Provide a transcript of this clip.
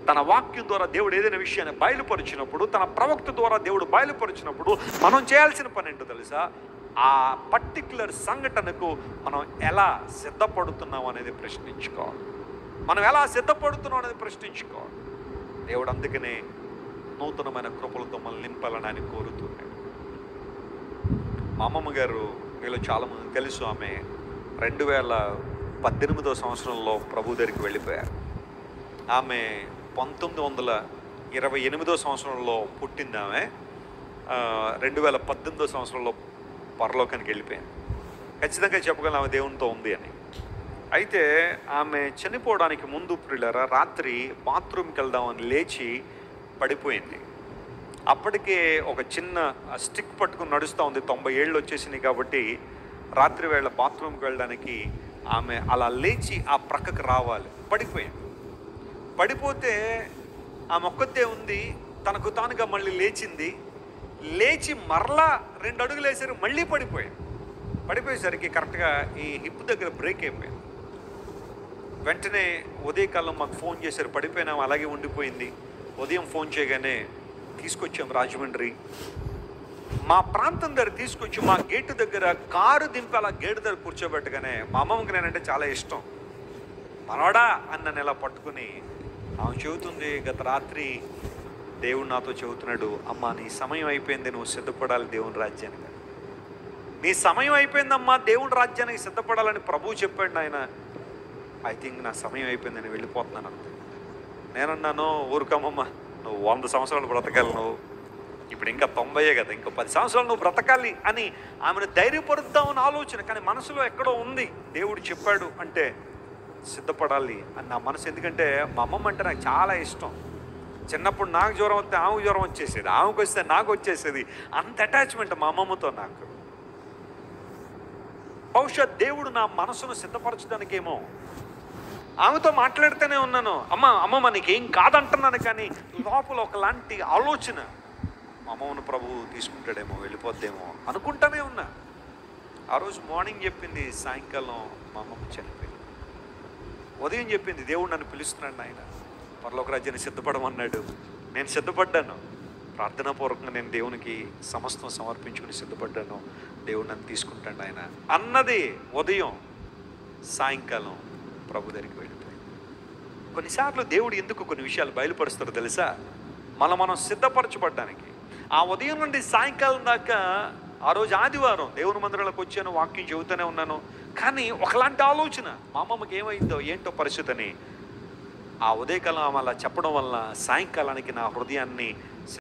తన వాక్యం ద్వారా దేవుడు ఏదైనా విషయాన్ని బయలుపరిచినప్పుడు తన ప్రవక్త ద్వారా దేవుడు బయలుపరిచినప్పుడు మనం చేయాల్సిన పని ఏంటో తెలుసా ఆ పర్టిక్యులర్ సంఘటనకు మనం ఎలా సిద్ధపడుతున్నాం అనేది ప్రశ్నించుకోవాలి మనం ఎలా సిద్ధపడుతున్నాం అనేది ప్రశ్నించుకోవాలి దేవుడు అందుకనే నూతనమైన కృపలతో మనల్ని నింపాలని ఆయన కోరుతున్నాడు మా అమ్మమ్మ గారు మీలో చాలామంది తెలుసు ఆమె రెండు వేల పద్దెనిమిదో సంవత్సరంలో ప్రభు దగ్గరికి వెళ్ళిపోయారు ఆమె పంతొమ్మిది వందల ఇరవై ఎనిమిదో సంవత్సరంలో పుట్టింది ఆమె ఆ, రెండు వేల పద్దెనిమిదో సంవత్సరంలో పరలోకానికి వెళ్ళిపోయింది ఖచ్చితంగా చెప్పగలను ఆమె దేవునితో ఉంది అని అయితే ఆమె చనిపోవడానికి ముందు ప్రియులరా రాత్రి బాత్రూమ్కి వెళ్దామని లేచి పడిపోయింది అప్పటికే ఒక చిన్న స్టిక్ పట్టుకుని నడుస్తూ ఉంది తొంభై ఏళ్ళు వచ్చేసినాయి కాబట్టి రాత్రి వేళ బాత్రూమ్కి వెళ్ళడానికి ఆమె అలా లేచి ఆ ప్రక్కకు రావాలి పడిపోయింది పడిపోతే ఆ మొక్కతే ఉంది తనకు తానుగా మళ్ళీ లేచింది లేచి మరలా రెండు అడుగులు వేసారు మళ్ళీ పడిపోయింది పడిపోయేసరికి కరెక్ట్గా ఈ హిప్ దగ్గర బ్రేక్ అయిపోయింది వెంటనే ఉదయకాలం మాకు ఫోన్ చేశారు పడిపోయినాం అలాగే ఉండిపోయింది ఉదయం ఫోన్ చేయగానే తీసుకొచ్చాం రాజమండ్రి మా ప్రాంతం దగ్గర తీసుకొచ్చి మా గేటు దగ్గర కారు దింపి అలా గేటు దగ్గర కూర్చోబెట్టగానే మా అమ్మమ్మకి నేనంటే చాలా ఇష్టం మనోడా అని నన్ను ఇలా పట్టుకుని ఆమె చెబుతుంది గత రాత్రి దేవుడు నాతో చెబుతున్నాడు అమ్మా నీ సమయం అయిపోయింది నువ్వు సిద్ధపడాలి దేవుని రాజ్యానికి నీ సమయం అయిపోయిందమ్మా దేవుని రాజ్యానికి సిద్ధపడాలని ప్రభువు చెప్పాడు ఆయన ఐ థింక్ నా సమయం అయిపోయింది నేను వెళ్ళిపోతున్నాను అంతే నేనన్నాను ఊరుకోమమ్మ నువ్వు వంద సంవత్సరాలు బ్రతకాలి నువ్వు ఇప్పుడు ఇంకా తొంభైయే కదా ఇంకో పది సంవత్సరాలు నువ్వు బ్రతకాలి అని ఆమెను ధైర్యపరుద్దామని ఆలోచన కానీ మనసులో ఎక్కడో ఉంది దేవుడు చెప్పాడు అంటే సిద్ధపడాలి అని నా మనసు ఎందుకంటే మా అమ్మమ్మ అంటే నాకు చాలా ఇష్టం చిన్నప్పుడు నాకు జ్వరం వస్తే ఆమెకు జ్వరం వచ్చేసేది ఆమెకు వస్తే నాకు వచ్చేసేది అంత అటాచ్మెంట్ మా అమ్మమ్మతో నాకు బహుశా దేవుడు నా మనసును సిద్ధపరచడానికేమో ఆమెతో మాట్లాడితేనే ఉన్నాను అమ్మ అమ్మమ్మ నీకేం కాదంటున్నాను కానీ లోపల ఒకలాంటి ఆలోచన మా అమ్మమ్మను ప్రభువు తీసుకుంటాడేమో వెళ్ళిపోద్దేమో అనుకుంటానే ఉన్నా ఆ రోజు మార్నింగ్ చెప్పింది సాయంకాలం మా అమ్మమ్మ చనిపోయింది ఉదయం చెప్పింది దేవుడు నన్ను పిలుస్తున్నాడు ఆయన పరలోక రాజ్యాన్ని సిద్ధపడమన్నాడు నేను సిద్ధపడ్డాను ప్రార్థనాపూర్వకంగా నేను దేవునికి సమస్తం సమర్పించుకుని సిద్ధపడ్డాను దేవుడు నన్ను తీసుకుంటాడు ఆయన అన్నది ఉదయం సాయంకాలం ప్రభు దగ్గరికి వెళ్ళిపోయింది కొన్నిసార్లు దేవుడు ఎందుకు కొన్ని విషయాలు బయలుపరుస్తారో తెలుసా మనం మనం సిద్ధపరచబడ్డానికి ఆ ఉదయం నుండి సాయంకాలం దాకా ఆ రోజు ఆదివారం దేవుని మందిరంలోకి వచ్చాను వాక్యం చెబుతూనే ఉన్నాను కానీ ఒకలాంటి ఆలోచన మా అమ్మమ్మకి ఏమైందో ఏంటో పరిస్థితి అని ఆ ఉదయకాలం ఆమె అలా చెప్పడం వల్ల సాయంకాలానికి నా హృదయాన్ని